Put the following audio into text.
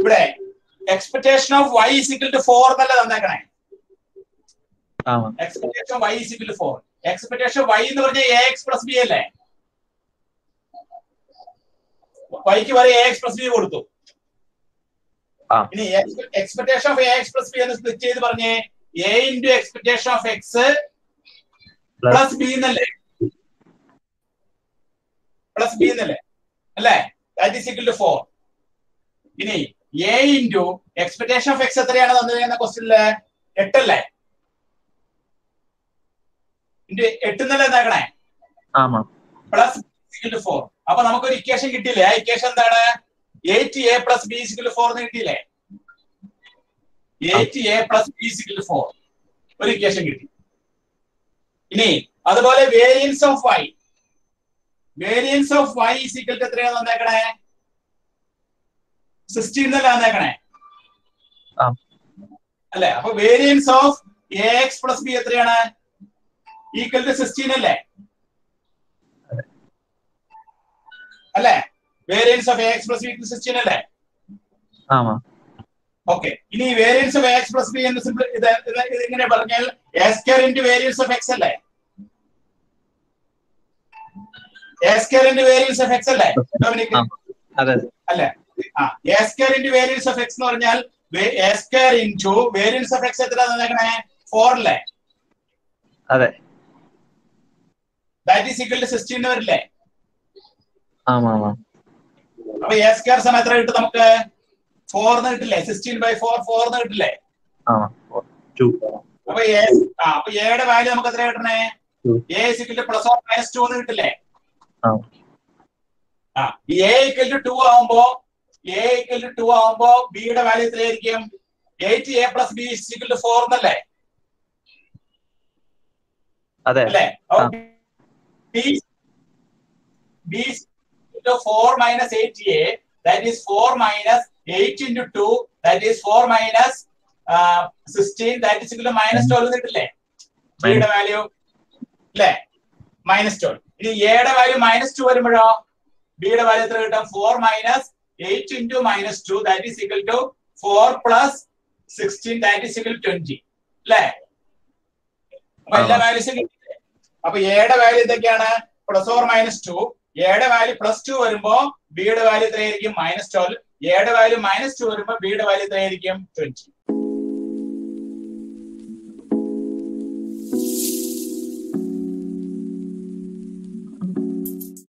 ഇവിടെ expectation of Y is equal to four എന്നല്ല തന്നേക്കണേ ആമാ expectation Y is equal to four expectation Y എന്ന് പറഞ്ഞാൽ എ എക്സ് പ്ലസ് ബി അല്ലേ വൈക്ക് വരെ എ എക്സ് പ്ലസ് ബി കൊടുത്തു ആ. ഇനി expectation of A X plus B എന്ന് സ്പ്ലിറ്റ് ചെയ്ത് പറഞ്ഞേ A into expectation of X plus B എന്നല്ലേ പ്ലസ് ബി എന്നല്ലേ അല്ലേ that is equal to four ഇനി A into expectation of X എത്രയാണ് തന്നിരിക്കുന്ന ക്വസ്റ്റ്യനില് എട്ടല്ലേ ഇൻറ്റു എട്ടെന്നല്ലേ എന്താക്കണേ ആമാ പ്ലസ് ടു ഫോർ അപ്പൊ നമുക്കൊരു ഇക്വേഷൻ കിട്ടിയില്ലേ ആ ഇക്വേഷൻ എന്താണ് eight A plus B equal four എന്ന് കിട്ടിയില്ലേ eight A plus B equal four ഒരു ഇക്വേഷൻ കിട്ടി ഇനി അതുപോലെ variance of Y variance of Y equal എത്രയാണ് തന്നേക്കണേ സിക്സ്റ്റീൻ എന്നല്ല തന്നേക്കണേ ആ. അല്ലെ അപ്പൊ variance of A X plus B എത്രയാണ് ഈക്വൽ ടു സിക്സ്റ്റീൻ അല്ലേ അല്ലേ variance of X plus B sixteen അല്ലേ ആമാ ഓക്കെ ഇനി variance of X plus B എന്ന് സിമ്പിൾ ഇത് ഇത് ഇത് ഇങ്ങനെ പറഞ്ഞാൽ square into variance of X അല്ലേ square into variance of X അല്ലേ ഡൊമിനിക് ആ. അതെ അല്ലേ ആ square into variance of X എന്ന് പറഞ്ഞാൽ square into variance of X എത്ര തന്നേക്കണേ ഫോർ അല്ലേ അതെ that is equal to sixteen വരില്ലേ ആമാ ആമാ അപ്പൊ എസ് കെയർ സമയം എത്ര കിട്ടും നമുക്ക് ഫോർ എന്ന് കിട്ടില്ലേ സിക്സ്റ്റീൻ ബൈ ഫോർ ഫോർ എന്ന് കിട്ടില്ലേ ആമാ ടു അപ്പൊ എ ആ അപ്പൊ എയുടെ വാല്യൂ നമുക്ക് എത്ര കിട്ടണേ Two. A equal plus or minus two എന്ന് കിട്ടില്ലേ ആ ആ എ ഇക്കൽ ടു ടു ആവുമ്പോ എ ഇക്കൽ ടു ടു ആവുമ്പോ ബിയുടെ വാല്യൂ എത്രയായിരിക്കും eight A plus B equal to four എന്നല്ലേ അതെ അല്ലേ ആ. B B four minus eight A that is four minus eight into two that is four minus sixteen that is equal minus twelve കിട്ടില്ലേ ബിയുടെ value അല്ലേ minus twelve ഇനി എയുടെ value minus to വരുമ്പോഴോ ബിയുടെ വാല്യൂ എത്ര കിട്ടും four minus eight into minus two that is equal to four plus sixteen that is equal twenty അല്ലേ അപ്പൊ എല്ലാ വാല്യൂസും കിട്ടില്ലേ അപ്പൊ എയുടെ വാല്യൂ എന്തൊക്കെയാണ് പ്ലസ് ഓർ മൈനസ് ടു എയുടെ വാല്യൂ പ്ലസ് ടു വരുമ്പോ ബിയുടെ വാല്യൂ എത്രയായിരിക്കും മൈനസ് ട്വൽവ് എയുടെ വാല്യൂ മൈനസ് ടു വരുമ്പോ ബിയുടെ വാല്യൂ എത്രയായിരിക്കും ട്വന്റി